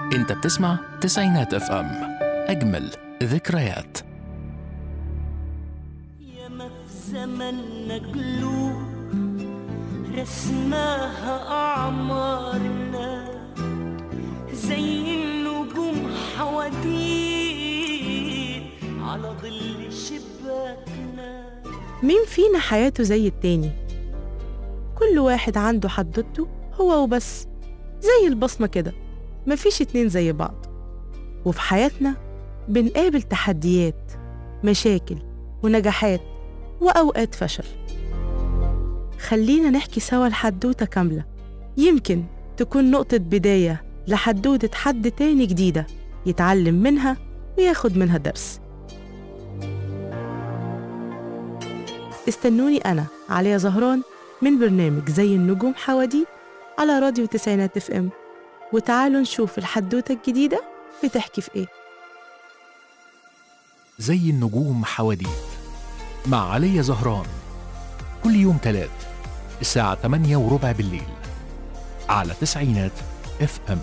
انت بتسمع تسعينات اف ام اجمل ذكريات ياما في زمننا قلوب رسماها أعمارنا زي النجوم حواديت على ظل شباكنا مين فينا حياته زي التاني كل واحد عنده حدوته هو وبس زي البصمة كده مفيش اتنين زي بعض وفي حياتنا بنقابل تحديات مشاكل ونجاحات وأوقات فشل خلينا نحكي سوا الحدوتة كاملة يمكن تكون نقطة بداية لحدوتة حد تاني جديدة يتعلم منها وياخد منها درس استنوني أنا عليا زهران من برنامج زي النجوم حواديت على راديو تسعينات اف ام وتعالوا نشوف الحدوتة الجديدة بتحكي في ايه زي النجوم حواديت مع علي زهران كل يوم تلات الساعة 8 وربع بالليل على تسعينات اف ام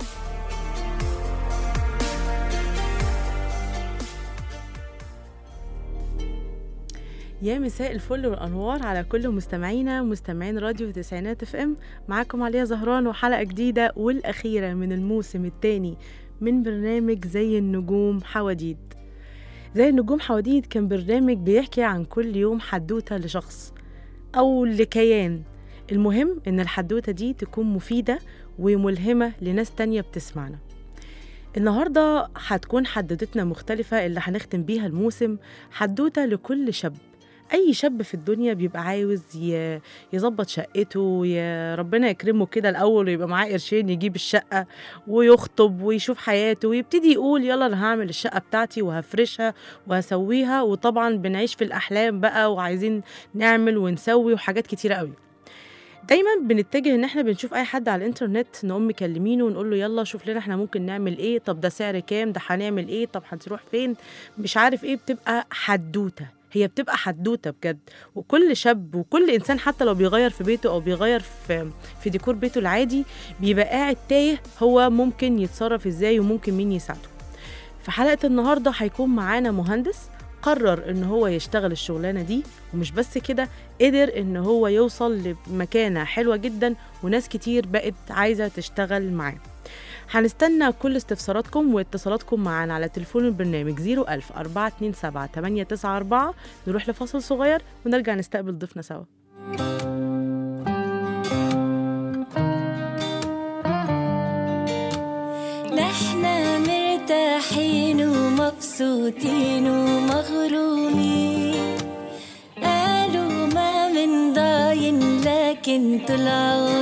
يا مساء الفل والانوار على كل مستمعينا ومستمعين راديو تسعينات اف ام معاكم عليا زهران وحلقه جديده والاخيره من الموسم الثاني من برنامج زي النجوم حواديت زي النجوم حواديت كان برنامج بيحكي عن كل يوم حدوته لشخص او لكيان المهم ان الحدوته دي تكون مفيده وملهمه لناس تانية بتسمعنا النهارده هتكون حدوتتنا مختلفه اللي هنختم بيها الموسم حدوته لكل شاب اي شاب في الدنيا بيبقى عاوز ي- يظبط شقته يا ربنا يكرمه كده الاول ويبقى معاه قرشين يجيب الشقه ويخطب ويشوف حياته ويبتدي يقول يلا انا هعمل الشقه بتاعتي وهفرشها وهسويها وطبعا بنعيش في الاحلام بقى وعايزين نعمل ونسوي وحاجات كتيره قوي دايما بنتجه ان احنا بنشوف اي حد على الانترنت نقوم مكلمينه ونقول له يلا شوف لنا احنا ممكن نعمل ايه طب ده سعر كام ده هنعمل ايه طب هنروح فين مش عارف ايه بتبقى حدوته هي بتبقى حدوته بجد وكل شاب وكل انسان حتى لو بيغير في بيته او بيغير في في ديكور بيته العادي بيبقى قاعد تايه هو ممكن يتصرف ازاي وممكن مين يساعده في حلقه النهارده هيكون معانا مهندس قرر ان هو يشتغل الشغلانه دي ومش بس كده قدر ان هو يوصل لمكانه حلوه جدا وناس كتير بقت عايزه تشتغل معاه هنستنى كل استفساراتكم واتصالاتكم معانا على تليفون البرنامج 01000 427 894 نروح لفاصل صغير ونرجع نستقبل ضيفنا سوا نحنا مرتاحين ومبسوطين ومغرومين قالوا ما من ضاين لكن طلعوا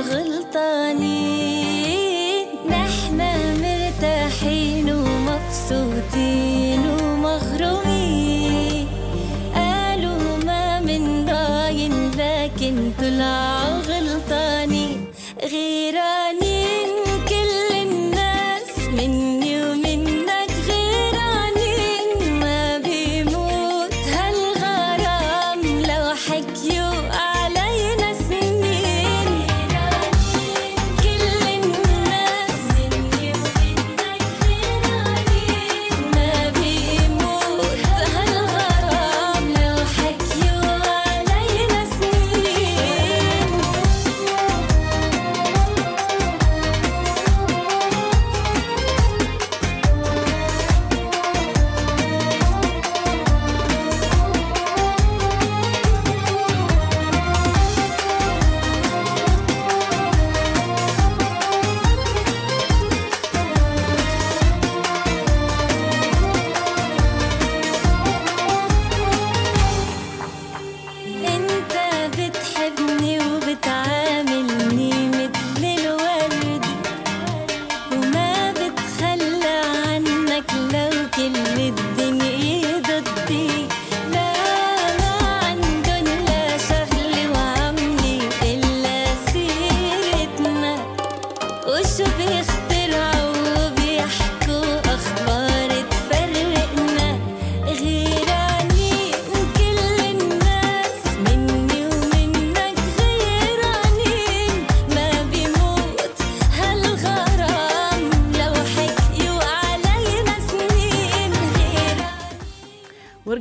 غلطانين نحنا مرتاحين ومبسوطين ومغرومين قالوا ما من ضاين لكن طلعوا غلطانين غيرانين كل الناس مني ومنك غيرانين ما بيموت هالغرام لو حكيوا علينا سنين غيرانين كل الناس مني ومنك غيرانين ما بيموت هالغرام لو حكيوا علينا سنين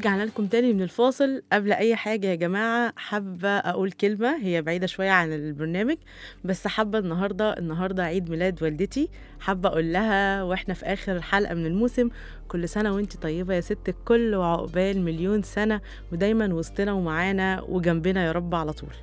ورجعنا لكم تاني من الفاصل قبل اي حاجه يا جماعه حابه اقول كلمه هي بعيده شويه عن البرنامج بس حابه النهارده النهارده عيد ميلاد والدتي حابه اقول لها واحنا في اخر حلقه من الموسم كل سنه وانت طيبه يا ست الكل وعقبال مليون سنه ودايما وسطنا ومعانا وجنبنا يا رب على طول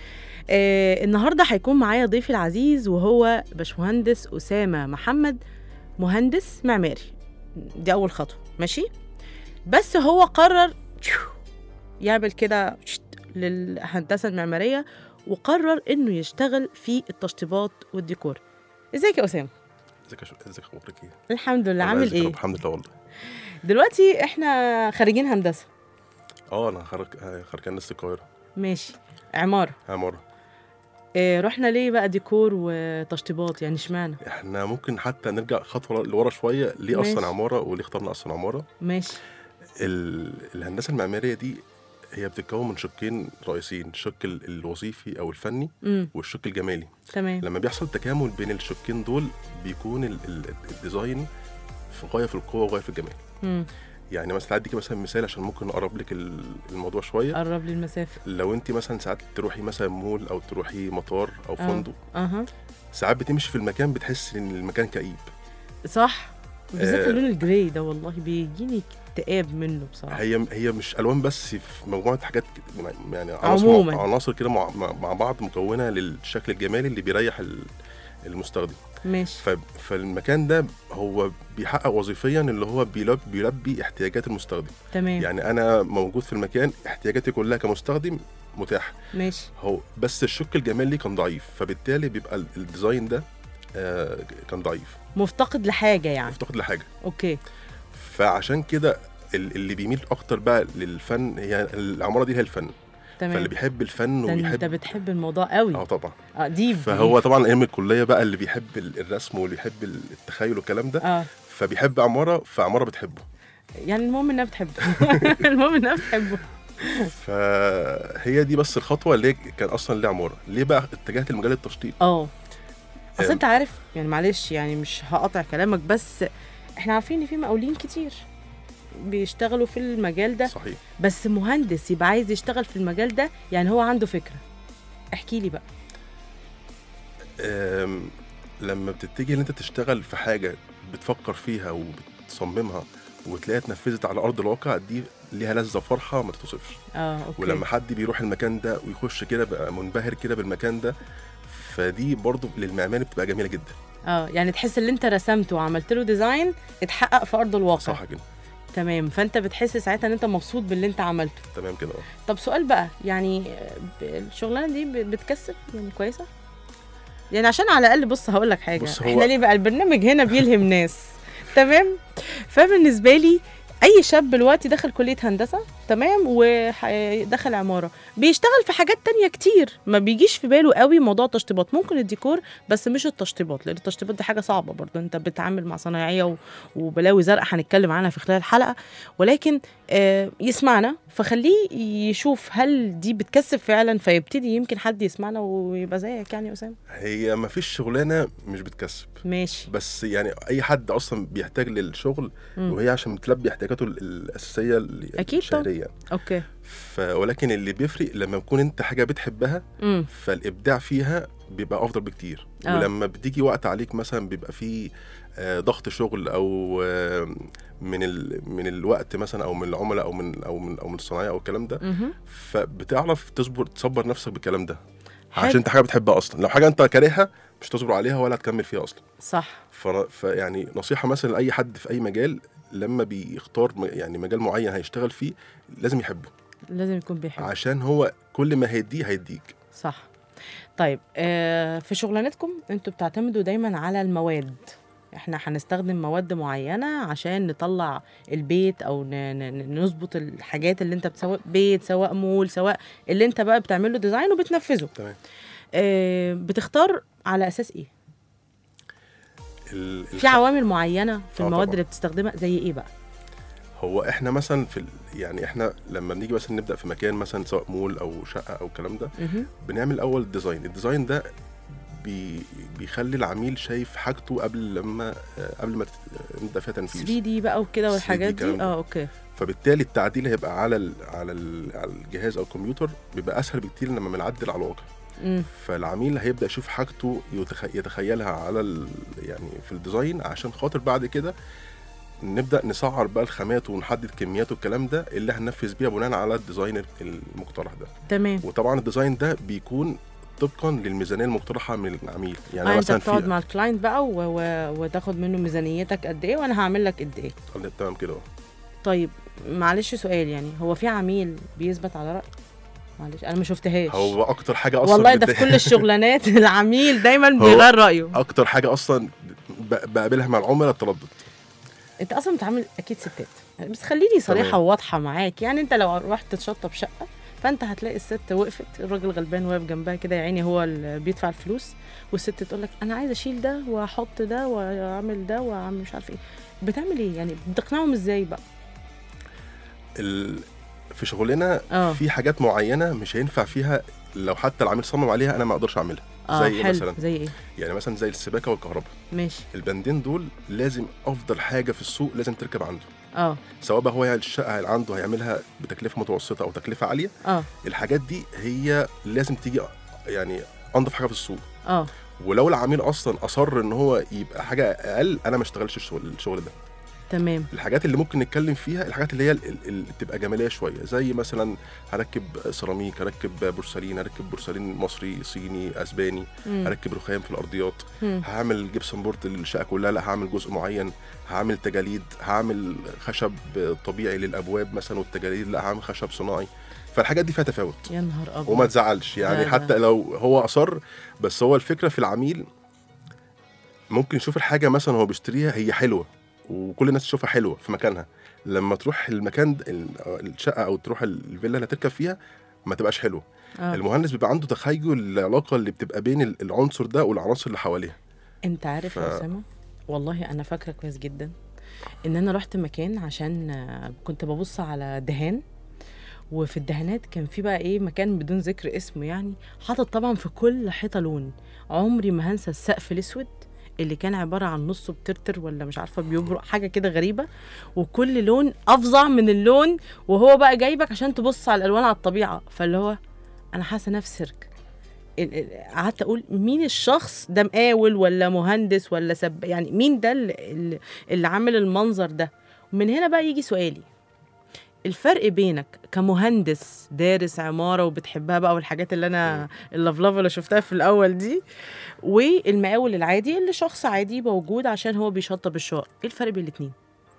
آه النهارده هيكون معايا ضيفي العزيز وهو باشمهندس اسامه محمد مهندس معماري دي اول خطوه ماشي بس هو قرر يعمل كده شت للهندسه المعماريه وقرر انه يشتغل في التشطيبات والديكور ازيك يا اسامه ازيك يا شو- ازيك اخبارك ايه؟ الحمد لله الله عامل يعزك يا ايه رب، الحمد لله والله دلوقتي احنا خارجين هندسه اه انا خرج آه، خرجان نفس القاهره ماشي عماره عماره إيه رحنا ليه بقى ديكور وتشطيبات يعني اشمعنى احنا ممكن حتى نرجع خطوه لورا شويه ليه ماشي. اصلا عماره وليه اخترنا اصلا عماره ماشي ال... الهندسه المعماريه دي هي بتتكون من شقين رئيسيين الشق ال- الوظيفي او الفني امم والشق الجمالي تمام لما بيحصل تكامل بين الشقين دول بيكون ال... ال... الديزاين في غايه في القوه وغايه في الجمال امم يعني مثلا اديك مثلا مثال عشان ممكن اقرب لك ال- الموضوع شويه قرب لي المسافه لو انت مثلا ساعات تروحي مثلا مول او تروحي مطار او آه. فندق اها ساعات بتمشي في المكان بتحس ان المكان كئيب صح بالذات آه. اللون الجراي ده والله بيجيني اكتئاب منه بصراحه هي هي مش الوان بس في مجموعه حاجات كده، يعني عناصر عموماً. مع عناصر كده مع, مع مع بعض مكونه للشكل الجمالي اللي بيريح ال- المستخدم ماشي ف- فالمكان ده هو بيحقق وظيفيا اللي هو بيلبي, بيلبي احتياجات المستخدم تمام يعني انا موجود في المكان احتياجاتي كلها كمستخدم متاحه ماشي هو بس الشق الجمالي كان ضعيف فبالتالي بيبقى ال- الديزاين ده آه كان ضعيف مفتقد لحاجه يعني مفتقد لحاجه اوكي فعشان كده ال- اللي بيميل اكتر بقى للفن هي العماره دي هي الفن فاللي تمام بيحب الفن ده انت وبيحب بتحب الموضوع قوي اه طبعا اه ديب فهو طبعا ايام الكليه بقى اللي بيحب ال- الرسم واللي بيحب ال- التخيل والكلام ده اه فبيحب عماره فعماره بتحبه يعني المهم انها بتحبه المهم انها بتحبه فهي دي بس الخطوه اللي هي كان اصلا ليه عماره ليه بقى اتجهت لمجال التشطيب اه اصل آم. انت عارف يعني معلش يعني مش هقطع كلامك بس احنا عارفين ان في مقاولين كتير بيشتغلوا في المجال ده صحيح بس مهندس يبقى عايز يشتغل في المجال ده يعني هو عنده فكره احكي لي بقى أم، لما بتتجه ان انت تشتغل في حاجه بتفكر فيها وبتصممها وتلاقيها اتنفذت على ارض الواقع دي ليها لذه وفرحه ما تتوصفش اه اوكي ولما حد بيروح المكان ده ويخش كده بقى منبهر كده بالمكان ده فدي برضو للمعماري بتبقى جميله جدا اه يعني تحس ان انت رسمته وعملت له ديزاين اتحقق في ارض الواقع صح كده تمام فانت بتحس ساعتها ان انت مبسوط باللي انت عملته تمام كده اه طب سؤال بقى يعني ب- الشغلانه دي ب- بتكسب يعني كويسه يعني عشان على الاقل بص هقول لك حاجه بص هو- احنا ليه بقى البرنامج هنا بيلهم ناس تمام فبالنسبه لي اي شاب دلوقتي دخل كليه هندسه تمام ودخل عماره بيشتغل في حاجات تانية كتير ما بيجيش في باله قوي موضوع التشطيبات ممكن الديكور بس مش التشطيبات لان التشطيبات دي حاجه صعبه برضه انت بتتعامل مع صنايعيه و- وبلاوي زرقاء هنتكلم عنها في خلال الحلقه ولكن آه، يسمعنا فخليه يشوف هل دي بتكسب فعلا فيبتدي يمكن حد يسمعنا ويبقى زيك يعني يا اسامه هي ما فيش شغلانه مش بتكسب ماشي بس يعني اي حد اصلا بيحتاج للشغل مم. وهي عشان بتلبي احتياجاته ال- الاساسيه ال- أكيد طبعاً. الشهريه اوكي ف ولكن اللي بيفرق لما تكون انت حاجه بتحبها امم فالابداع فيها بيبقى افضل بكتير آه. أوه. ولما بتيجي وقت عليك مثلا بيبقى فيه آه، ضغط شغل او آه، من ال... من الوقت مثلا او من العملاء او من او من او من الصناعيه او الكلام ده مهم. فبتعرف تصبر تصبر نفسك بالكلام ده حلو. عشان انت حاجه بتحبها اصلا لو حاجه انت كارهها مش تصبر عليها ولا هتكمل فيها اصلا صح ف... فيعني نصيحه مثلا لاي حد في اي مجال لما بيختار م- يعني مجال معين هيشتغل فيه لازم يحبه لازم يكون بيحب عشان هو كل ما هيديه هيديك صح طيب آه في شغلانتكم انتوا بتعتمدوا دايما على المواد احنا هنستخدم مواد معينة عشان نطلع البيت او ن- ن- نظبط الحاجات اللي انت بتسوق بيت سواء مول سواء اللي انت بقى بتعمله ديزاين وبتنفذه تمام آه بتختار على اساس ايه ال... في عوامل معينة في آه المواد طبعاً. اللي بتستخدمها زي ايه بقى هو احنا مثلا في ال... يعني احنا لما بنيجي مثلا نبدا في مكان مثلا سواء مول او شقه او الكلام ده مهم. بنعمل الاول الديزاين الديزاين ده بي... بيخلي العميل شايف حاجته قبل لما آه، قبل ما تت- نبدا فيها 3 تنفيذ دي بقى وكده 3D والحاجات دي كلام ده. اه اوكي فبالتالي التعديل هيبقى على ال على ال على الجهاز او الكمبيوتر بيبقى اسهل بكتير لما بنعدل على الواقع مم. فالعميل هيبدا يشوف حاجته يتخ... يتخيلها على ال... يعني في الديزاين عشان خاطر بعد كده نبدا نسعر بقى الخامات ونحدد كميات والكلام ده اللي هننفذ بيها بناء على الديزاين المقترح ده تمام وطبعا الديزاين ده بيكون طبقا للميزانيه المقترحه من العميل يعني يعني انت مثلا بتقعد في مع الكلاينت بقى و... و... وتاخد منه ميزانيتك قد ايه وانا هعمل لك قد ايه آه، تمام كده أهو. طيب معلش سؤال يعني هو في عميل بيثبت على رأي معلش انا ما شفتهاش هو اكتر حاجه اصلا والله ده في بتضايق- كل الشغلانات العميل دايما بيغير رأيه اكتر حاجه اصلا ب- بقابلها مع العملاء التردد انت اصلا بتعامل اكيد ستات بس خليني صريحه تمام. وواضحه معاك يعني انت لو رحت تشطب شقه فانت هتلاقي الست وقفت الراجل غلبان واقف جنبها كده يا عيني هو اللي بيدفع الفلوس والست تقول لك انا عايزه اشيل ده واحط ده واعمل ده واعمل مش عارف ايه بتعمل ايه يعني بتقنعهم ازاي بقى ال... في شغلنا اه. في حاجات معينه مش هينفع فيها لو حتى العميل صمم عليها انا ما اقدرش اعملها اه زي إيه حلو مثلا زي ايه يعني مثلا زي السباكه والكهرباء ماشي البندين دول لازم افضل حاجه في السوق لازم تركب عنده اه سواء بقى هو الشقه اللي عنده هيعملها بتكلفه متوسطه او تكلفه عاليه اه الحاجات دي هي لازم تيجي يعني انضف حاجه في السوق اه ولو العميل اصلا اصر ان هو يبقى حاجه اقل انا ما اشتغلش الشغل الشغل ده تمام الحاجات اللي ممكن نتكلم فيها الحاجات اللي هي ال- ال- اللي بتبقى جماليه شويه زي مثلا هركب سيراميك هركب بورسلين هركب بورسلين مصري صيني اسباني مم. هركب رخام في الارضيات مم. هعمل جبسون بورد للشقه كلها لا هعمل جزء معين هعمل تجاليد هعمل خشب طبيعي للابواب مثلا والتجاليد لا هعمل خشب صناعي فالحاجات دي فيها تفاوت يا نهار ابيض وما تزعلش يعني لا، لا. حتى لو هو اصر بس هو الفكره في العميل ممكن يشوف الحاجه مثلا هو بيشتريها هي حلوه وكل الناس تشوفها حلوه في مكانها لما تروح المكان د- ال- الشقه او تروح الفيلا اللي هتركب فيها ما تبقاش حلوه آه. المهندس بيبقى عنده تخيل العلاقه اللي بتبقى بين ال- العنصر ده والعناصر اللي حواليها انت عارف ف- يا اسامه والله انا فاكره كويس جدا ان انا رحت مكان عشان آه، كنت ببص على دهان وفي الدهانات كان في بقى ايه مكان بدون ذكر اسمه يعني حاطط طبعا في كل حيطه لون عمري ما هنسى السقف الاسود اللي كان عباره عن نصه بترتر ولا مش عارفه بيبرق حاجه كده غريبه وكل لون افظع من اللون وهو بقى جايبك عشان تبص على الالوان على الطبيعه فاللي هو انا حاسه نفسي سيرك ال- ال- قعدت اقول مين الشخص ده مقاول ولا مهندس ولا سب يعني مين ده اللي, اللي عامل المنظر ده ومن هنا بقى يجي سؤالي الفرق بينك كمهندس دارس عمارة وبتحبها بقى والحاجات اللي أنا اللفلفة اللي شفتها في الأول دي والمقاول العادي اللي شخص عادي موجود عشان هو بيشطب الشقق إيه الفرق بين الاتنين؟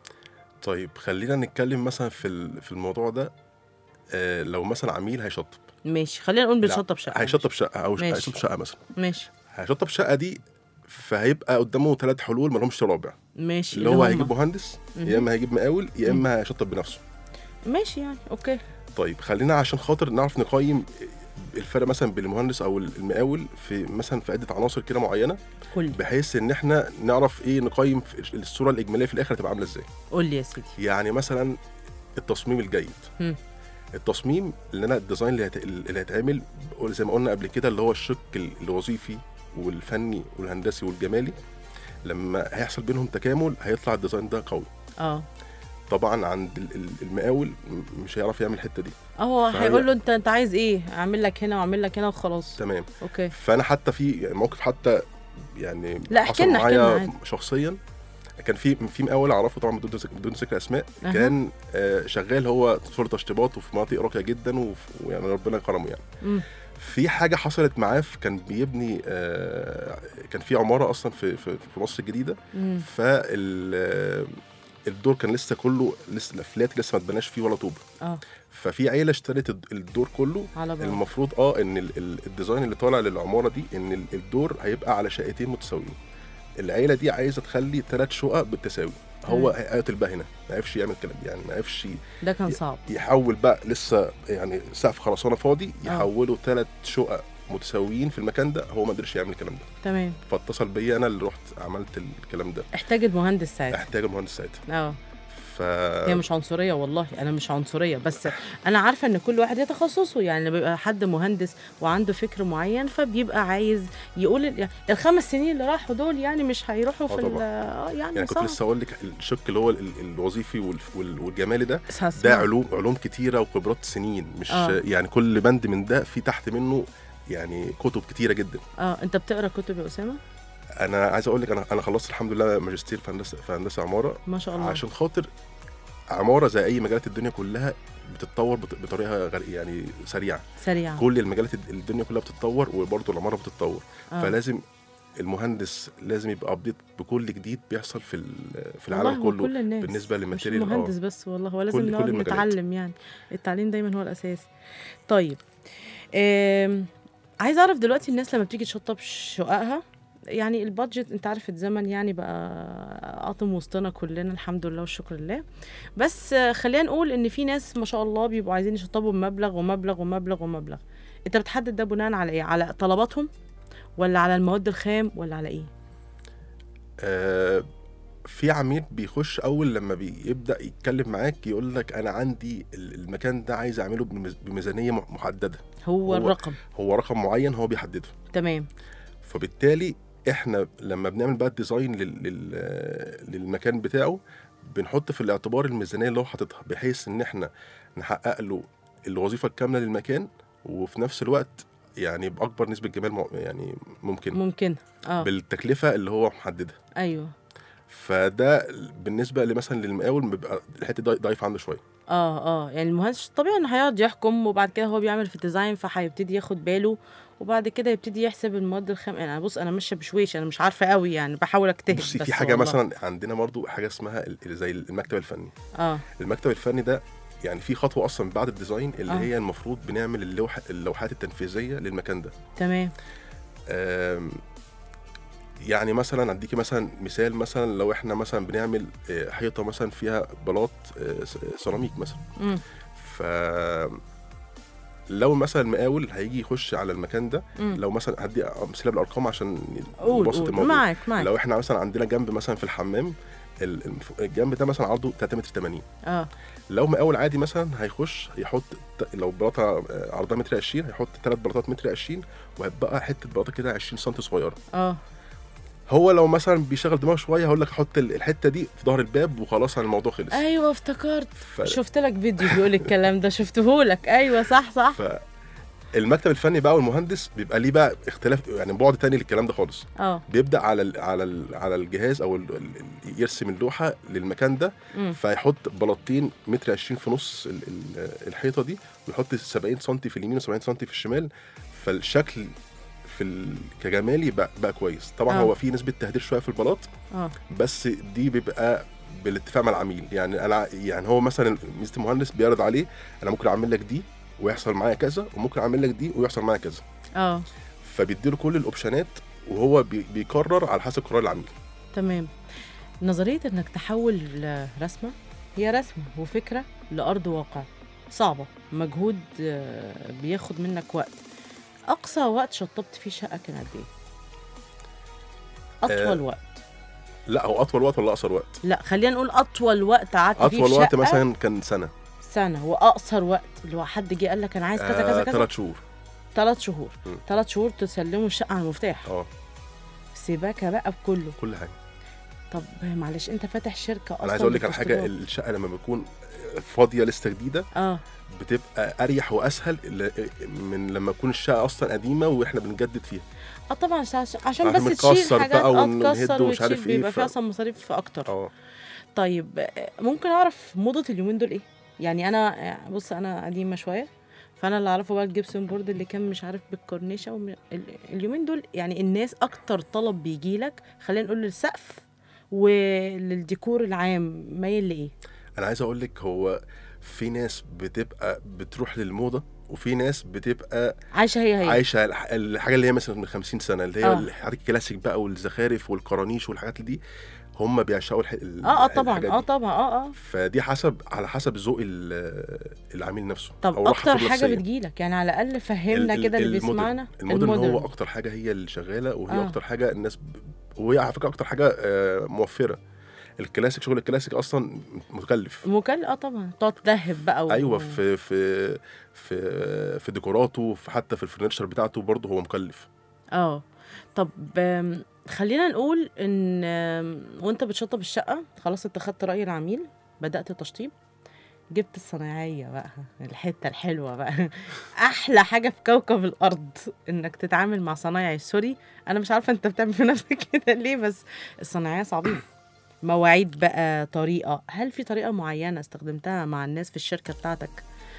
طيب خلينا نتكلم مثلا في ال- في الموضوع ده آه لو مثلا عميل هيشطب ماشي خلينا نقول لا، بنشطب شقة هيشطب شقه او ش- ماشي. هيشطب شقه مثلا ماشي هيشطب شقه دي فهيبقى قدامه ثلاث حلول ما لهمش رابع ماشي اللي هو هما. هيجيب مهندس مهم. يا اما هيجيب مقاول يا اما هيشطب بنفسه ماشي يعني أوكي طيب خلينا عشان خاطر نعرف نقيم الفرق مثلا بين المهندس او المقاول في مثلا في عده عناصر كده معينه قول لي بحيث ان احنا نعرف ايه نقيم في الصوره الاجماليه في الاخر هتبقى عامله ازاي قول لي يا سيدي يعني مثلا التصميم الجيد مم. التصميم اللي انا الديزاين اللي, هت... اللي هيتعمل زي ما قلنا قبل كده اللي هو الشق ال- الوظيفي والفني والهندسي والجمالي لما هيحصل بينهم تكامل هيطلع الديزاين ده قوي اه طبعا عند ال- ال- المقاول م- مش هيعرف يعمل الحته دي هو فهي- هيقول له انت انت عايز ايه اعمل لك هنا واعمل لك هنا وخلاص تمام اوكي فانا حتى في يعني موقف حتى يعني لا، احكي حصل لنا- احكي لنا معايا عادي. شخصيا كان في في مقاول اعرفه طبعا بدون ذكر بدون ذكر اسماء أها. كان آه، شغال هو في تشطيبات وفي مناطق راقيه جدا وف- ويعني ربنا كرمه يعني مم. في حاجه حصلت معاه في- كان بيبني آه، كان في عماره اصلا في في, في مصر الجديده مم. فال آه، الدور كان لسه كله لسه الافلات لسه ما اتبناش فيه ولا طوب اه ففي عيله اشترت الد- الدور كله على بعض المفروض اه ان ال- ال- الديزاين اللي طالع للعماره دي ان ال- الدور هيبقى على شقتين متساويين العيله دي عايزه تخلي ثلاث شقق بالتساوي هو قاتل بقى هنا ما عرفش يعمل كلام يعني ما عرفش ده كان صعب يحول بقى لسه يعني سقف خرسانه فاضي آه. يحوله ثلاث شقق متساويين في المكان ده هو ما قدرش يعمل الكلام ده تمام فاتصل بيا انا اللي رحت عملت الكلام ده احتاج المهندس ساعتها احتاج المهندس ساعتها اه ف هي مش عنصريه والله انا مش عنصريه بس انا عارفه ان كل واحد ليه تخصصه يعني لما بيبقى حد مهندس وعنده فكر معين فبيبقى عايز يقول ال- يعني الخمس سنين اللي راحوا دول يعني مش هيروحوا آه في ال- طبعاً. اه يعني, يعني كنت صعب. لسه اقول لك الشق اللي هو ال- ال- الوظيفي وال- وال- والجمالي ده بس ده هسمع. علوم علوم كتيره وخبرات سنين مش آه. يعني كل بند من ده في تحت منه يعني كتب كتيره جدا اه انت بتقرا كتب يا اسامه انا عايز اقول لك انا انا خلصت الحمد لله ماجستير في هندسه في هندسه عماره ما شاء الله عشان خاطر عماره زي اي مجالات الدنيا كلها بتتطور بط- بطريقه غير يعني سريعه سريعه كل المجالات الد- الدنيا كلها بتتطور وبرضه العماره بتتطور آه. فلازم المهندس لازم يبقى ابديت بكل جديد بيحصل في ال- في والله العالم هو كله كل الناس بالنسبه مش للماتيريال المهندس بس والله هو لازم كل- كل نقعد المجالات. نتعلم يعني التعليم دايما هو الاساس طيب آم، عايز اعرف دلوقتي الناس لما بتيجي تشطب شققها يعني البادجت انت عارف الزمن يعني بقى قاطم وسطنا كلنا الحمد لله والشكر لله بس آه، خلينا نقول ان في ناس ما شاء الله بيبقوا عايزين يشطبوا بمبلغ ومبلغ ومبلغ ومبلغ انت بتحدد ده بناء على ايه على طلباتهم ولا على المواد الخام ولا على ايه آه في عميل بيخش اول لما بيبدا يتكلم معاك يقول لك انا عندي ال- المكان ده عايز اعمله بميز- بميزانيه م- محدده هو, هو- الرقم هو رقم معين هو بيحدده تمام فبالتالي احنا لما بنعمل بقى الديزاين لل... لل... للمكان بتاعه بنحط في الاعتبار الميزانيه اللي هو حاططها بحيث ان احنا نحقق له الوظيفه الكامله للمكان وفي نفس الوقت يعني باكبر نسبه جمال م... يعني ممكن ممكن اه بالتكلفه اللي هو محددها ايوه فده بالنسبه لمثلا للمقاول بيبقى الحته دي ضعيفه عنده شويه اه اه يعني المهندس طبيعي انه هيقعد يحكم وبعد كده هو بيعمل في الديزاين فهيبتدي ياخد باله وبعد كده يبتدي يحسب المواد الخام يعني أنا بص انا ماشيه بشويش انا مش عارفه قوي يعني بحاول اجتهد بصي بس في حاجه والله. مثلا عندنا برضو حاجه اسمها ال- زي المكتب الفني اه المكتب الفني ده يعني في خطوه اصلا بعد الديزاين اللي آه. هي المفروض بنعمل اللوحه اللوحات التنفيذيه للمكان ده تمام آم، يعني مثلا اديكي مثلا مثال مثلا لو احنا مثلا بنعمل آه، حيطه مثلا فيها بلاط آه، س- سيراميك مثلا امم ف لو مثلا المقاول هيجي يخش على المكان ده مم. لو مثلا هدي امثله بالارقام عشان قول نبسط قول الموضوع معاك معاك لو احنا مثلا عندنا جنب مثلا في الحمام ال- الف- الجنب ده مثلا عرضه 3 متر 80 اه لو مقاول عادي مثلا هيخش يحط ت- لو بلاطه آه، عرضها متر 20 هيحط ثلاث بلاطات متر 20 وهتبقى حته بلاطه كده 20 سم صغيره اه هو لو مثلا بيشغل دماغه شويه هقول لك حط ال- الحته دي في ظهر الباب وخلاص عن الموضوع خلص ايوه افتكرت ف... شفت لك فيديو بيقول الكلام ده شفته لك ايوه صح صح ف... المكتب الفني بقى والمهندس بيبقى ليه بقى اختلاف يعني بعد تاني للكلام ده خالص اه بيبدا على ال على ال على الجهاز او ال ال يرسم اللوحه للمكان ده مم. فيحط بلاطين متر 20 في نص ال ال الحيطه دي ويحط 70 سم في اليمين و70 سم في الشمال فالشكل في ال- كجمالي بقى, بقى كويس طبعا آه. هو في نسبه تهدير شويه في البلاط اه بس دي بيبقى بالاتفاق مع العميل يعني انا يعني هو مثلا ميزه المهندس بيعرض عليه انا ممكن اعمل لك دي ويحصل معايا كذا وممكن اعمل لك دي ويحصل معايا كذا اه فبيديله كل الاوبشنات وهو بي- بيقرر على حسب قرار العميل تمام نظرية انك تحول رسمة هي رسمة وفكرة لأرض واقع صعبة مجهود آه، بياخد منك وقت أقصى وقت شطبت فيه شقة كان قد إيه؟ أطول آه، وقت لا هو اطول وقت ولا اقصر وقت لا خلينا نقول أطول وقت قعدت فيه اطول في وقت شقة مثلا كان سنه سنة وأقصر وقت اللي هو حد جه قال لك أنا عايز كذا كذا كذا ثلاث شهور ثلاث شهور مم. ثلاث شهور تسلموا الشقة على المفتاح اه سيباكة بقى بكله كل حاجه طب معلش أنت فاتح شركة أصلا انا عايز اقول لك على حاجه بتشتغل. الشقه لما بتكون فاضيه لسه جديده اه بتبقى اريح واسهل ل- من لما تكون الشقه اصلا قديمه واحنا بنجدد فيها اه طبعا عشان عشان عشان بس تشيل متكسر حاجات بقى اه ونهد تكسر ومش عارف وتشيل إيه، بيبقى ف- فيها اصلا مصاريف اكتر اه طيب آه، ممكن اعرف موضه اليومين دول ايه يعني انا آه، بص انا قديمه شويه فانا اللي اعرفه بقى الجبسون بورد اللي كان مش عارف بالكورنيشه وم... ال- اليومين دول يعني الناس اكتر طلب بيجي لك خلينا نقول للسقف وللديكور العام مايل لايه انا عايز اقول لك هو في ناس بتبقى بتروح للموضه وفي ناس بتبقى عايشه هي هي عايشه الح- الحاجه اللي هي مثلا من 50 سنه اللي هي آه. الحاجات الكلاسيك بقى والزخارف والقرانيش والحاجات دي هم بيعشقوا الح... ال- اه اه الحاجات طبعا دي. اه طبعا اه اه فدي حسب على حسب ذوق ال- العميل نفسه طب أو راحته اكتر حاجه النفسية. بتجيلك يعني على الاقل فهمنا ال- كده اللي المودرن. بيسمعنا المودرن هو اكتر حاجه هي اللي شغاله وهي آه. آه. اكتر حاجه الناس ب... وهي على فكره اكتر حاجه آه، موفره الكلاسيك شغل الكلاسيك اصلا مكلف مكل اه طبعا تقعد تذهب بقى و... ايوه في في في في ديكوراته في حتى في الفرنتشر بتاعته برضه هو مكلف اه طب آم، خلينا نقول ان آم، وانت بتشطب الشقه خلاص انت خدت راي العميل بدات تشطيب جبت الصنايعيه بقى الحته الحلوه بقى احلى حاجه في كوكب الارض انك تتعامل مع صنايعي سوري انا مش عارفه انت بتعمل في نفسك كده ليه بس الصنايعيه صعبين مواعيد بقى طريقه هل في طريقه معينه استخدمتها مع الناس في الشركه بتاعتك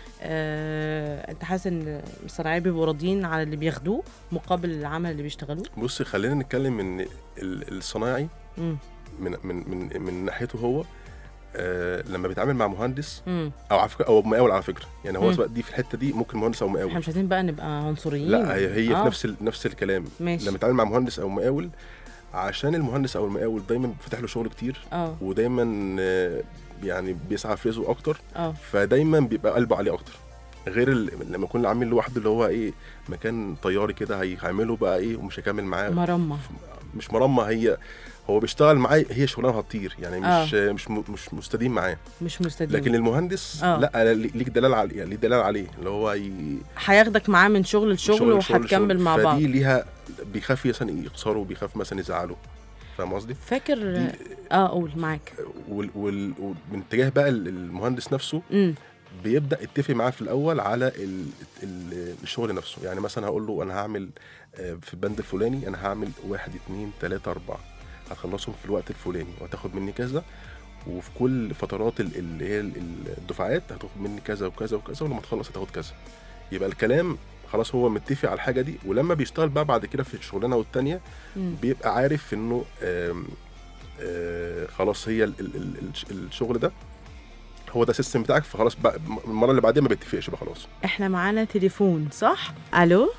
آه، انت حاسس ان الصناعيه بيبقوا راضيين على اللي بياخدوه مقابل العمل اللي بيشتغلوه بص خلينا نتكلم ان ال- الصنايعي امم من من من من ناحيته هو آه لما بيتعامل مع مهندس امم او على فكره او مقاول على فكره يعني هو مم. سواء دي في الحته دي ممكن مهندس او احنا مقاول مش عايزين بقى نبقى عنصريين لا هي هي آه، في نفس ال- نفس الكلام ماشي لما يتعامل مع مهندس او مقاول عشان المهندس او المقاول دايما فاتح له شغل كتير اه ودايما آه، يعني بيسعى في رزقه اكتر اه فدايما بيبقى قلبه عليه اكتر غير ال- لما يكون العامل لوحده اللي هو ايه مكان طياري كده هيعمله بقى ايه ومش هيكمل معاه مرمى مش مرمى هي هو بيشتغل معاه هي شغلانه هتطير يعني آه. مش مش م- مش مستديم معاه مش مستديم لكن المهندس آه. لا ليك دلال على يعني ليه دلال عليه اللي هو ي... هياخدك معاه من شغل لشغل شغل- شغل- وهتكمل شغل. مع بعض فدي ليها بيخاف مثلا يخسره بيخاف مثلا يزعله فاهم قصدي؟ فاكر دي اه قول معاك وال... وال... ومن اتجاه بقى ال- المهندس نفسه امم بيبدا يتفق معاه في الاول على ال... ال... الشغل نفسه يعني مثلا هقول له انا هعمل آه، في البند الفلاني انا هعمل واحد اتنين تلاته اربعه هخلصهم في الوقت الفلاني وهتاخد مني كذا وفي كل فترات ال- اللي هي ال- الدفعات هتاخد مني كذا وكذا وكذا ولما تخلص هتاخد كذا يبقى الكلام خلاص هو متفق على الحاجه دي ولما بيشتغل بقى بعد كده في الشغلانه والتانيه أمم. بيبقى عارف انه آم، آه، خلاص هي ال- ال- ال- الشغل ده هو ده السيستم بتاعك فخلاص بقى المره اللي بعديها ما بيتفقش بقى خلاص احنا معانا تليفون صح الو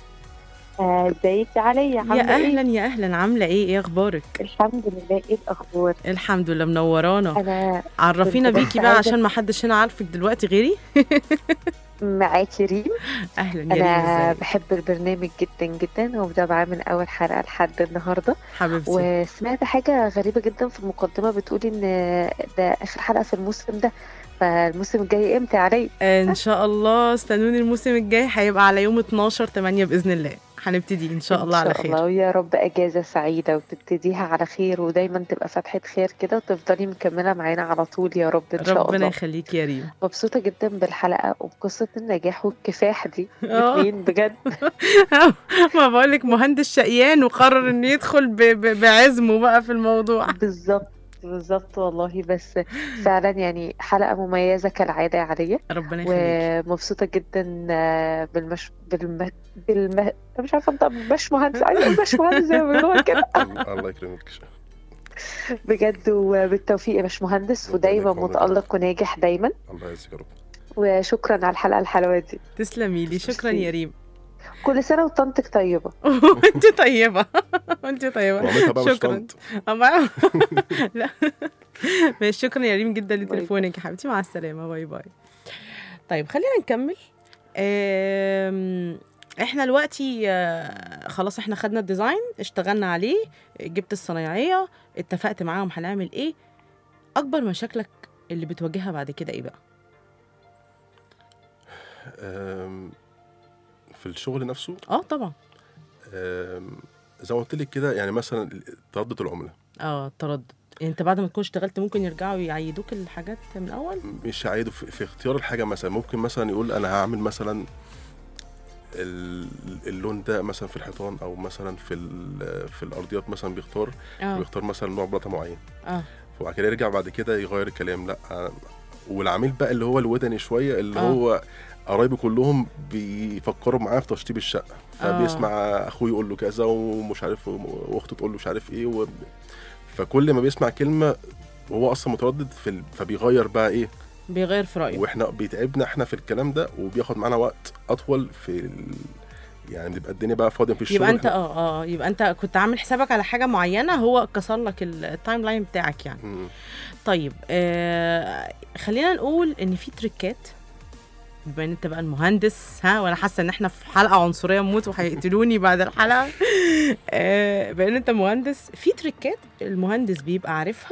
آه، ازيك يا عليا يا عامله اهلا ايه يا اهلا عامله ايه ايه اخبارك الحمد لله ايه الاخبار الحمد لله منورانا انا عرفينا كنت بس بيكي بقى عايزة- عشان ما حدش هنا عارفك دلوقتي غيري معاكي ريم اهلا يا ريم انا ازيك بحب البرنامج جدا جدا ومتابعاه من اول حلقه لحد النهارده حبيبتي وسمعت حاجه غريبه جدا في المقدمه بتقول ان ده اخر حلقه في الموسم ده فالموسم الجاي امتى يا علي ان شاء الله استنوني الموسم الجاي هيبقى على يوم 12 8 باذن الله هنبتدي ان شاء الله على ان شاء خير الله ويا رب اجازه سعيده وتبتديها على خير ودايما تبقى فتحه خير كده وتفضلي مكمله معانا على طول يا رب ان شاء ربنا الله يخليك يا ريم مبسوطه جدا بالحلقه وبقصه النجاح والكفاح دي آه. الاثنين بجد ما بقولك مهندس شقيان وقرر انه يدخل ب- ب- بعزمه بقى في الموضوع بالظبط بالظبط والله بس فعلا يعني حلقة مميزة كالعادة يا عليا ربنا يخليك ومبسوطة جدا آه، بالمش بالم... بالم... أنا مش عارفة انطق باش مهندس عايزة اقول باش مهندس زي ما بيقولوا كده الله يكرمك بجد وبالتوفيق يا باش مهندس ربنا ودايما يكرمك. متألق وناجح دايما الله يعزك يا رب وشكرا على الحلقة الحلوة دي تسلمي لي شكرا يا ريم كل سنة وطنطك طيبة وانت طيبه وانت طيبه وعملتها بقى مش شكراً. طنط أما لا ماشي شكرا يا ريم جدا باي. لتليفونك يا حبيبتي مع السلامه باي باي طيب خلينا نكمل آم، احنا دلوقتي آه، خلاص احنا خدنا الديزاين اشتغلنا عليه جبت الصنايعيه اتفقت معاهم هنعمل ايه اكبر مشاكلك اللي بتواجهها بعد كده ايه بقى آم، في الشغل نفسه اه طبعا آم، زي ما قلت لك كده يعني مثلا تردد العملاء اه التردد يعني انت بعد ما تكون اشتغلت ممكن يرجعوا يعيدوك الحاجات من الاول مش هيعيدوا في, في اختيار الحاجه مثلا ممكن مثلا يقول انا هعمل مثلا ال- اللون ده مثلا في الحيطان او مثلا في ال- في الارضيات مثلا بيختار اه بيختار مثلا نوع بلاطه معين اه وبعد كده يرجع بعد كده يغير الكلام لا أنا- والعميل بقى اللي هو الودني شويه اللي آه. هو قرايبي كلهم بيفكروا معاه في تشطيب الشقه فبيسمع اخوه يقول له كذا ومش عارف واخته تقول له مش عارف ايه و... فكل ما بيسمع كلمه وهو اصلا متردد في ال... فبيغير بقى ايه بيغير في رايه واحنا بيتعبنا احنا في الكلام ده وبياخد معانا وقت اطول في ال... يعني بتبقى الدنيا بقى فاضيه في الشغل يبقى انت إحنا- اه اه يبقى انت كنت عامل حسابك على حاجه معينه هو كسر لك ال- التايم لاين بتاعك يعني مم. طيب آه خلينا نقول ان في تريكات بما ان انت بقى المهندس ها وانا حاسه ان احنا في حلقه عنصريه موت وهيقتلوني بعد الحلقه آه بما ان انت مهندس في تريكات المهندس بيبقى عارفها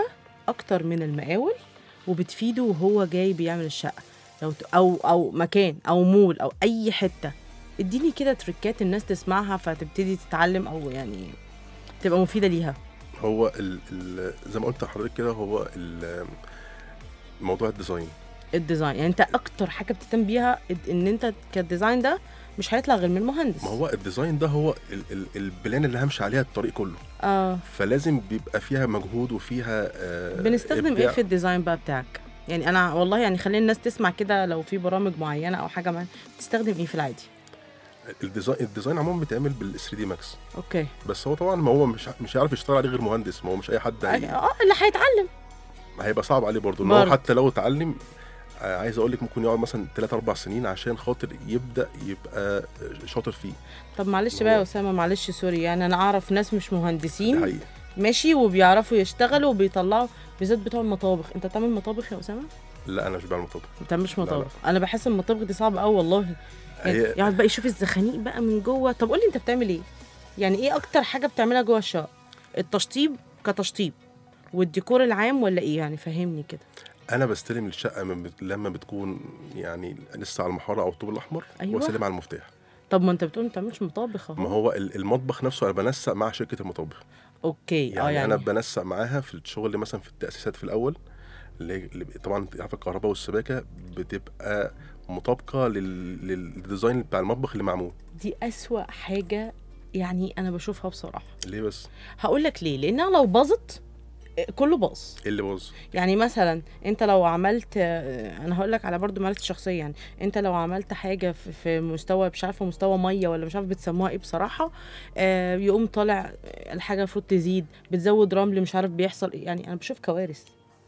اكتر من المقاول وبتفيده وهو جاي بيعمل الشقه لو ت- او او مكان او مول او اي حته اديني كده تريكات الناس تسمعها فتبتدي تتعلم او يعني تبقى مفيده ليها هو ال ال زي ما قلت لحضرتك كده هو ال- موضوع الديزاين الديزاين يعني انت اكتر حاجه بتهتم بيها ان انت كديزاين ده مش هيطلع غير من المهندس ما هو الديزاين ده هو ال ال البلان اللي همشي عليها الطريق كله اه فلازم بيبقى فيها مجهود وفيها آه بنستخدم ايه إبداع. في الديزاين بقى بتاعك يعني انا والله يعني خلي الناس تسمع كده لو في برامج معينه او حاجه معينه بتستخدم ايه في العادي الديزاين الديزاين عموما بيتعمل بال 3 دي ماكس اوكي بس هو طبعا ما هو مش مش هيعرف يشتغل عليه غير مهندس ما هو مش اي حد هي... اه اللي هيتعلم هيبقى صعب عليه برضه ان هو برضه. حتى لو اتعلم آه، عايز اقول لك ممكن يقعد مثلا 3 4 سنين عشان خاطر يبدا يبقى شاطر فيه طب معلش هو- بقى يا اسامه معلش سوري يعني انا اعرف ناس مش دي مهندسين حقيقه ماشي وبيعرفوا يشتغلوا وبيطلعوا بالذات بتوع المطابخ انت بتعمل مطابخ يا اسامه لا انا مش بعمل مطابخ ما بتعملش لا. مطابخ انا بحس المطابخ دي صعبه قوي والله يعني هي يقعد بقى يشوف الزخانيق بقى من جوه طب قول لي انت بتعمل ايه يعني ايه اكتر حاجه بتعملها جوه الشقه التشطيب كتشطيب والديكور العام ولا ايه يعني فهمني كده انا بستلم الشقه من بت... لما بتكون يعني لسه على المحاره او الطوب الاحمر أيوة. واسلم على المفتاح طب ما انت بتقول ما بتعملش مطابخ ما اهو هو ال- المطبخ نفسه انا بنسق مع شركه المطابخ اوكي يعني, اه يعني انا بنسق معاها في الشغل مثلا في التاسيسات في الاول اللي اللي طبعا انت عارف الكهرباء والسباكه بتبقى مطابقه لل... للديزاين بتاع المطبخ اللي معمول دي اسوأ حاجه يعني انا بشوفها بصراحه ليه بس هقول لك ليه لانها لو باظت آه، كله باظ ايه اللي باظ يعني مثلا انت لو عملت آه، انا هقول لك على برضو معرفتي الشخصيه يعني انت لو عملت حاجه في, في مستوى مش عارفه مستوى ميه ولا مش عارفه بتسموها ايه بصراحه آه يقوم طالع الحاجه المفروض تزيد بتزود رمل مش عارف بيحصل ايه يعني انا بشوف كوارث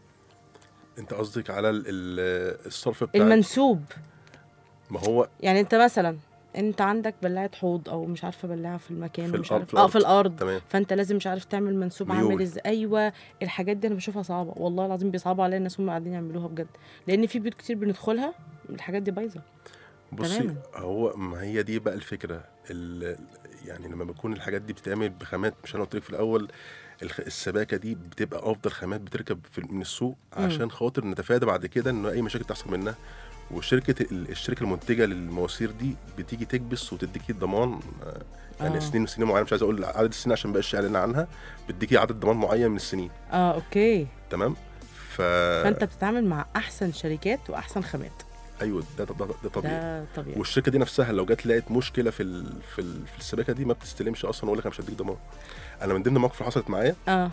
انت قصدك على ال... ال... الصرف بتاع المنسوب ما هو يعني انت مثلا انت عندك بلاعه حوض او مش عارفه بلاعه في المكان في ومش الأرض- عارف في اه الأرض. في الارض تمام فانت لازم مش عارف تعمل منسوب ميول. عامل ازاي ايوه الحاجات دي انا بشوفها صعبه والله العظيم بيصعبوا عليا الناس هم قاعدين يعملوها بجد لان في بيوت كتير بندخلها الحاجات دي بايظه بصي تماماً. هو ما هي دي بقى الفكره ال... يعني لما بتكون الحاجات دي بتتعمل بخامات مش انا قلت لك في الاول الخ... السباكه دي بتبقى افضل خامات بتركب في... من السوق مم. عشان خاطر نتفادى بعد كده ان اي مشاكل تحصل منها وشركه ال- الشركه المنتجه للمواسير دي بتيجي تكبس وتديكي ضمان آه، يعني آه. سنين سنين معينه مش عايز اقول عدد السنين عشان مبقاش اعلان عنها بتديكي عدد ضمان معين من السنين اه اوكي تمام ف فانت بتتعامل مع احسن شركات واحسن خامات ايوه ده ده, ده, ده طبيعي ده طبيعي والشركه دي نفسها لو جت لقت مشكله في ال... في, ال... في السباكه دي ما بتستلمش اصلا ويقول لك انا مش هديك ضمان انا من ضمن المواقف اللي حصلت معايا اه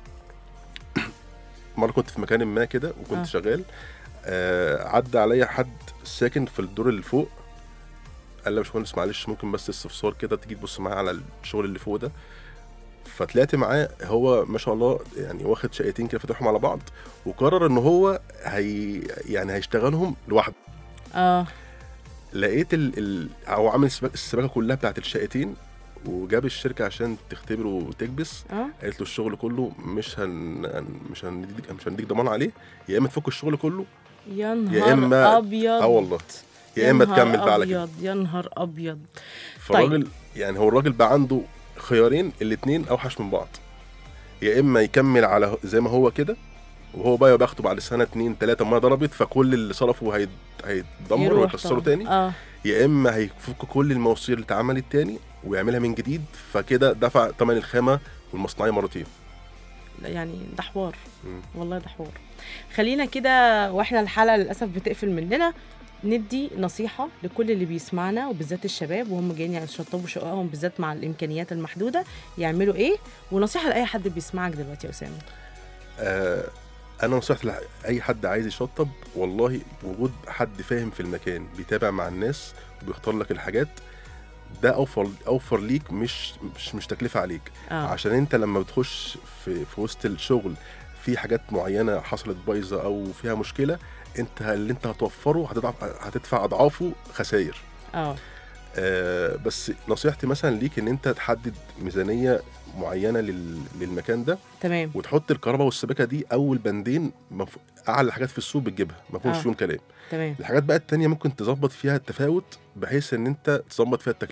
مره كنت في مكان ما كده وكنت آه. آه. شغال آه عدى عليا حد ساكن في الدور اللي فوق قال لي يا باشمهندس معلش ممكن بس استفسار كده تيجي تبص معايا على الشغل اللي فوق ده فطلعت معاه هو ما شاء الله يعني واخد شقتين كده فاتحهم على بعض وقرر ان هو هي يعني هيشتغلهم لوحده اه لقيت ال... ال... هو عامل السباكه السباكة كلها بتاعت الشقتين وجاب الشركه عشان تختبره وتكبس اه قالت له الشغل كله مش هن... هن- مش هنديك مش هنديك ضمان عليه يا اما تفك الشغل كله يا نهار إما- ابيض اه والله يا اما نهار تكمل بقى على كده ابيض يا نهار ابيض فالراجل يعني هو الراجل بقى عنده خيارين الاثنين اوحش من بعض يا اما يكمل على زي ما هو كده وهو بقى باخده بعد سنه اتنين تلاته ما ضربت فكل اللي صرفه هيت... هيتدمر يروح ويكسره طبعاً. تاني اه يا اما هيفك كل المواسير اللي اتعملت تاني ويعملها من جديد فكده دفع ثمن الخامه والمصنعيه مرتين لا يعني ده حوار مم. والله ده حوار خلينا كده واحنا الحلقه للاسف بتقفل مننا ندي نصيحة لكل اللي بيسمعنا وبالذات الشباب وهم جايين يشطبوا شققهم بالذات مع الإمكانيات المحدودة يعملوا إيه ونصيحة لأي حد بيسمعك دلوقتي يا أسامة آه انا نصيحتي لاي حد عايز يشطب والله وجود حد فاهم في المكان بيتابع مع الناس وبيختار لك الحاجات ده اوفر اوفر ليك مش مش مش تكلفه عليك آه. عشان انت لما بتخش في في وسط الشغل في حاجات معينه حصلت بايظه او فيها مشكله انت اللي انت هتوفره هتدفع هتدفع اضعافه خسائر اه آه بس نصيحتي مثلا ليك ان انت تحدد ميزانيه معينه لل- للمكان ده تمام وتحط الكهرباء والسباكه دي اول بندين مف... اعلى حاجات في السوق بتجيبها ما فيهوش آه. فيهم كلام تمام الحاجات بقى التانية ممكن تظبط فيها التفاوت بحيث ان انت تظبط فيها التكلفه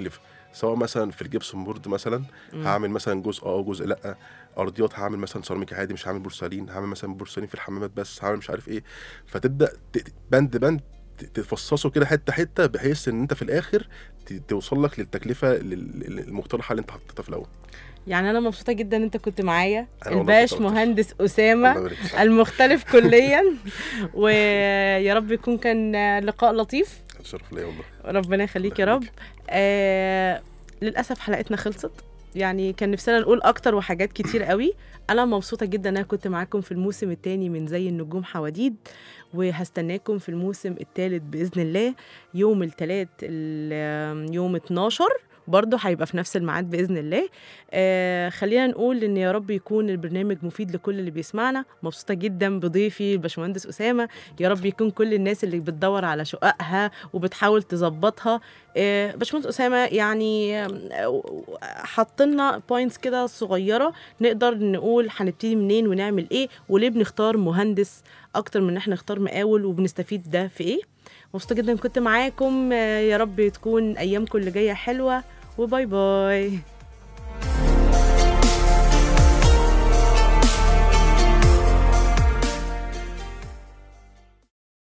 سواء مثلا في الجبسون بورد مثلا مم. هعمل مثلا جزء اه جزء لا ارضيات هعمل مثلا سيراميك عادي مش هعمل بورسلين هعمل مثلا بورسلين في الحمامات بس هعمل مش عارف ايه فتبدا ت- بند بند ت- تفصصه كده حته حته بحيث ان انت في الاخر ت- توصل لك للتكلفه لل- لل- المقترحه اللي انت حطيتها في الاول يعني انا مبسوطه جدا ان انت كنت معايا أنا والله الباش مبسوطة أكتر. مهندس اسامه الله يبارك فيك. المختلف كليا ويا رب يكون كان لقاء لطيف شرف ليا والله ربنا يخليك يا الله رب آه للاسف حلقتنا خلصت يعني كان نفسنا نقول اكتر وحاجات كتير قوي انا مبسوطه جدا ان انا كنت معاكم في الموسم الثاني من زي النجوم حواديد وهستناكم في الموسم الثالث باذن الله يوم الثلاث يوم 12 برضه هيبقى في نفس الميعاد باذن الله آه خلينا نقول ان يا رب يكون البرنامج مفيد لكل اللي بيسمعنا مبسوطه جدا بضيفي الباشمهندس اسامه يا رب يكون كل الناس اللي بتدور على شققها وبتحاول تظبطها آه، باشمهندس اسامه يعني حط لنا بوينتس كده صغيره نقدر نقول هنبتدي منين ونعمل ايه وليه بنختار مهندس اكتر من ان احنا نختار مقاول وبنستفيد ده في ايه مبسوطه جدا كنت معاكم آه، يا رب تكون ايامكم اللي جايه حلوه وباي باي